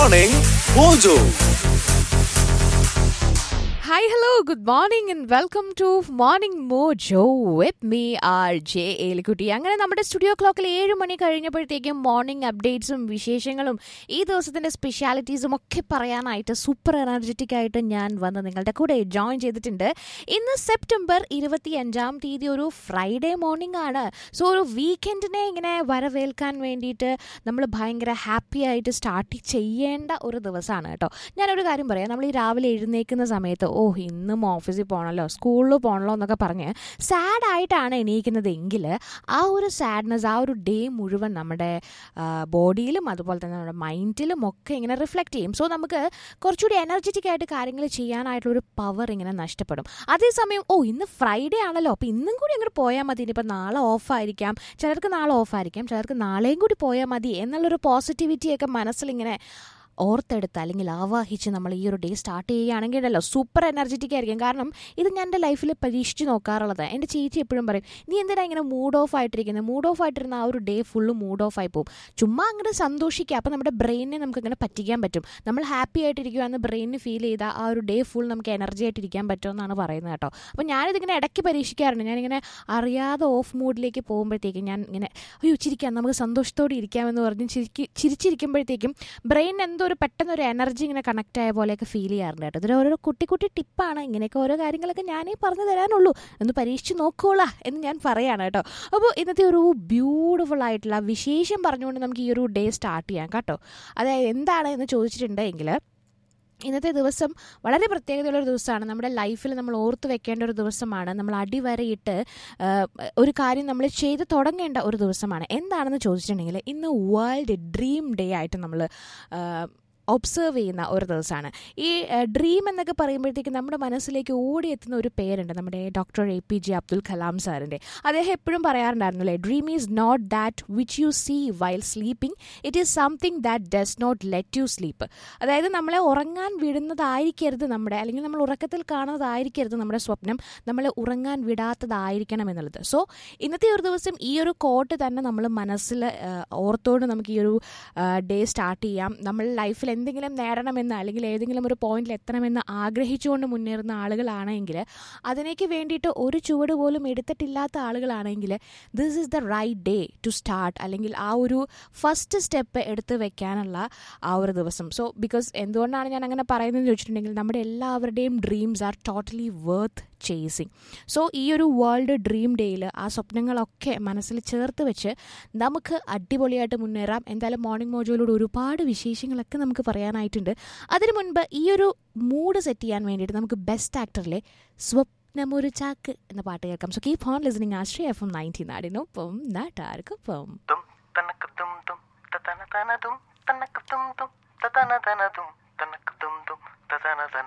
Morning Mojo. Hi, hello, good morning and welcome to Morning Mojo with me, R J Elikutty അങ്ങനെ നമ്മുടെ studio ക്ലോക്കിൽ ഏഴ് മണി കഴിഞ്ഞപ്പോഴത്തേക്കും morning അപ്ഡേറ്റ്സും വിശേഷങ്ങളും ഈ ദിവസത്തിന്റെ സ്പെഷ്യാലിറ്റീസും ഒക്കെ പറയാനായിട്ട് സൂപ്പർ എനർജറ്റിക് ആയിട്ട് ഞാൻ വന്ന് നിങ്ങളുടെ കൂടെ ജോയിൻ ചെയ്തിട്ടുണ്ട് ഇന്ന് സെപ്റ്റംബർ ഇരുപത്തി അഞ്ചാം തീയതി ഒരു ഫ്രൈഡേ മോർണിംഗ് ആണ് സോ ഒരു വീക്കെൻഡിനെ ഇങ്ങനെ വരവേൽക്കാൻ വേണ്ടിയിട്ട് നമ്മൾ ഭയങ്കര ഹാപ്പി ആയിട്ട് സ്റ്റാർട്ട് ചെയ്യേണ്ട ഒരു ദിവസമാണ് കേട്ടോ ഞാനൊരു കാര്യം പറയാം നമ്മൾ ഈ രാവിലെ എഴുന്നേക്കുന്ന സമയത്ത് ഓ ഇന്നും ഓഫീസിൽ പോകണമല്ലോ സ്കൂളിൽ പോകണല്ലോ എന്നൊക്കെ പറഞ്ഞ് സാഡ് ആയിട്ടാണ് എണീക്കുന്നത് എങ്കിൽ ആ ഒരു സാഡ്നെസ് ആ ഒരു ഡേ മുഴുവൻ നമ്മുടെ ബോഡിയിലും അതുപോലെ തന്നെ നമ്മുടെ മൈൻഡിലും ഒക്കെ ഇങ്ങനെ റിഫ്ലക്റ്റ് ചെയ്യും സോ നമുക്ക് കുറച്ചുകൂടി എനർജറ്റിക് ആയിട്ട് കാര്യങ്ങൾ ചെയ്യാനായിട്ടുള്ള ഒരു പവർ ഇങ്ങനെ നഷ്ടപ്പെടും അതേസമയം ഓ ഇന്ന് ഫ്രൈഡേ ആണല്ലോ അപ്പോൾ ഇന്നും കൂടി അങ്ങോട്ട് പോയാൽ മതി ഇനിയിപ്പോൾ നാളെ ഓഫായിരിക്കാം ചിലർക്ക് നാളെ ഓഫായിരിക്കാം ചിലർക്ക് നാളെയും കൂടി പോയാൽ മതി എന്നുള്ളൊരു പോസിറ്റിവിറ്റിയൊക്കെ മനസ്സിലിങ്ങനെ ഓർത്തെടുത്ത് അല്ലെങ്കിൽ ആവാഹിച്ച് നമ്മൾ ഈ ഒരു ഡേ സ്റ്റാർട്ട് ചെയ്യുകയാണെങ്കിൽ ഉണ്ടല്ലോ സൂപ്പർ എനർജറ്റിക് ആയിരിക്കും കാരണം ഇത് ഞാൻ എൻ്റെ ലൈഫിൽ പരീക്ഷിച്ച് നോക്കാറുള്ളത് എൻ്റെ ചേച്ചി എപ്പോഴും പറയും നീ എന്തിനാ ഇങ്ങനെ മൂഡ് ഓഫ് ആയിട്ടിരിക്കുന്നത് മൂഡ് ഓഫ് ആയിട്ടിരുന്ന ആ ഒരു ഡേ ഫുള്ള് മൂഡ് ഓഫ് ആയി പോകും ചുമ്മാ അങ്ങോട്ട് സന്തോഷിക്കുക അപ്പോൾ നമ്മുടെ ബ്രെയിനിനെ നമുക്ക് ഇങ്ങനെ പറ്റിക്കാൻ പറ്റും നമ്മൾ ഹാപ്പി ആയിട്ടിരിക്കുകയെന്ന് ബ്രെയിനിന് ഫീൽ ചെയ്താൽ ആ ഒരു ഡേ ഫുൾ നമുക്ക് എനർജി ആയിട്ടിരിക്കാൻ പറ്റുമെന്നാണ് പറയുന്നത് കേട്ടോ അപ്പോൾ ഞാനിതിങ്ങനെ ഇടയ്ക്ക് പരീക്ഷിക്കാറുണ്ട് ഞാനിങ്ങനെ അറിയാതെ ഓഫ് മൂഡിലേക്ക് പോകുമ്പോഴത്തേക്കും ഞാൻ ഇങ്ങനെ അയ്യോ ചിരിക്കാം നമുക്ക് സന്തോഷത്തോടെ ഇരിക്കാമെന്ന് പറഞ്ഞ് ചിരിക്ക് ചിരിച്ചിരിക്കുമ്പോഴത്തേക്കും ബ്രെയിൻ എന്തോ ഒരു പെട്ടെന്ന് ഒരു എനർജി ഇങ്ങനെ കണക്ട് ആയ പോലെയൊക്കെ ഫീൽ ചെയ്യാറുണ്ട് കേട്ടോ ഇതൊരു ഓരോ കുട്ടി കുട്ടി ടിപ്പാണ് ഇങ്ങനെയൊക്കെ ഓരോ കാര്യങ്ങളൊക്കെ ഞാനേ പറഞ്ഞു തരാനുള്ളൂ എന്ന് പരീക്ഷിച്ച് നോക്കോളാ എന്ന് ഞാൻ പറയാണ് കേട്ടോ അപ്പോൾ ഇന്നത്തെ ഒരു ബ്യൂട്ടിഫുൾ ആയിട്ടുള്ള വിശേഷം പറഞ്ഞുകൊണ്ട് നമുക്ക് ഈ ഒരു ഡേ സ്റ്റാർട്ട് ചെയ്യാം കേട്ടോ അതായത് എന്താണ് എന്ന് ചോദിച്ചിട്ടുണ്ടെങ്കിൽ ഇന്നത്തെ ദിവസം വളരെ പ്രത്യേകതയുള്ള ഒരു ദിവസമാണ് നമ്മുടെ ലൈഫിൽ നമ്മൾ ഓർത്ത് വെക്കേണ്ട ഒരു ദിവസമാണ് നമ്മൾ അടിവരയിട്ട് ഒരു കാര്യം നമ്മൾ ചെയ്ത് തുടങ്ങേണ്ട ഒരു ദിവസമാണ് എന്താണെന്ന് ചോദിച്ചിട്ടുണ്ടെങ്കിൽ ഇന്ന് വേൾഡ് ഡ്രീം ഡേ ആയിട്ട് നമ്മൾ ഒബ്സർവ് ചെയ്യുന്ന ഒരു ദിവസമാണ് ഈ ഡ്രീം എന്നൊക്കെ പറയുമ്പോഴത്തേക്ക് നമ്മുടെ മനസ്സിലേക്ക് ഓടിയെത്തുന്ന ഒരു പേരുണ്ട് നമ്മുടെ doctor A P J Abdul Kalam സാറിൻ്റെ അദ്ദേഹം എപ്പോഴും പറയാറുണ്ടായിരുന്നല്ലേ dream is not that which you see while sleeping it is something that does not let you sleep അതായത് നമ്മളെ ഉറങ്ങാൻ വിടുന്നതായിരിക്കരുത് നമ്മുടെ അല്ലെങ്കിൽ നമ്മൾ ഉറക്കത്തിൽ കാണുന്നതായിരിക്കരുത് നമ്മുടെ സ്വപ്നം നമ്മളെ ഉറങ്ങാൻ വിടാത്തതായിരിക്കണം എന്നുള്ളത് സോ ഇന്നത്തെ ഒരു ദിവസം ഈ ഒരു കോട്ട് തന്നെ നമ്മൾ മനസ്സിൽ ഓർത്തോണ്ട് നമുക്ക് ഈ ഒരു ഡേ സ്റ്റാർട്ട് ചെയ്യാം നമ്മൾ ലൈഫിൽ എന്തെങ്കിലും നേടണമെന്ന് അല്ലെങ്കിൽ ഏതെങ്കിലും ഒരു പോയിന്റിൽ എത്തണമെന്ന് ആഗ്രഹിച്ചുകൊണ്ട് മുന്നേറുന്ന ആളുകളാണെങ്കിൽ അതിനേക്ക് വേണ്ടിയിട്ട് ഒരു ചുവട് പോലും എടുത്തിട്ടില്ലാത്ത ആളുകളാണെങ്കിൽ this is the right day to start അല്ലെങ്കിൽ ആ ഒരു ഫസ്റ്റ് സ്റ്റെപ്പ് എടുത്ത് വെക്കാനുള്ള ആ ഒരു ദിവസം സോ ബിക്കോസ് എന്തുകൊണ്ടാണ് ഞാൻ അങ്ങനെ പറയുന്നതെന്ന് ചോദിച്ചിട്ടുണ്ടെങ്കിൽ നമ്മുടെ എല്ലാവരുടെയും dreams are totally worth chasing so ഈ ഒരു വേൾഡ് ഡ്രീം ഡേയിൽ ആ സ്വപ്നങ്ങളൊക്കെ മനസ്സിൽ ചേർത്ത് വെച്ച് നമുക്ക് അടിപൊളിയായിട്ട് മുന്നേറാം എന്തായാലും മോർണിംഗ് മോജോയിലൂടെ ഒരുപാട് വിശേഷങ്ങളൊക്കെ നമുക്ക് പറയാനായിട്ടുണ്ട് അതിനു മുൻപ് ഈ ഒരു മൂഡ് സെറ്റ് ചെയ്യാൻ വേണ്ടിയിട്ട് നമുക്ക് ബെസ്റ്റ് ആക്ടറിലെ സ്വപ്നമൊരു ചാക്ക് എന്ന പാട്ട് കേൾക്കാം so keep on listening Ashraya F M ninety നാടിനൊപ്പം നാട്ടാർക്കൊപ്പം തും തനക്ക് തും തും തന തന തും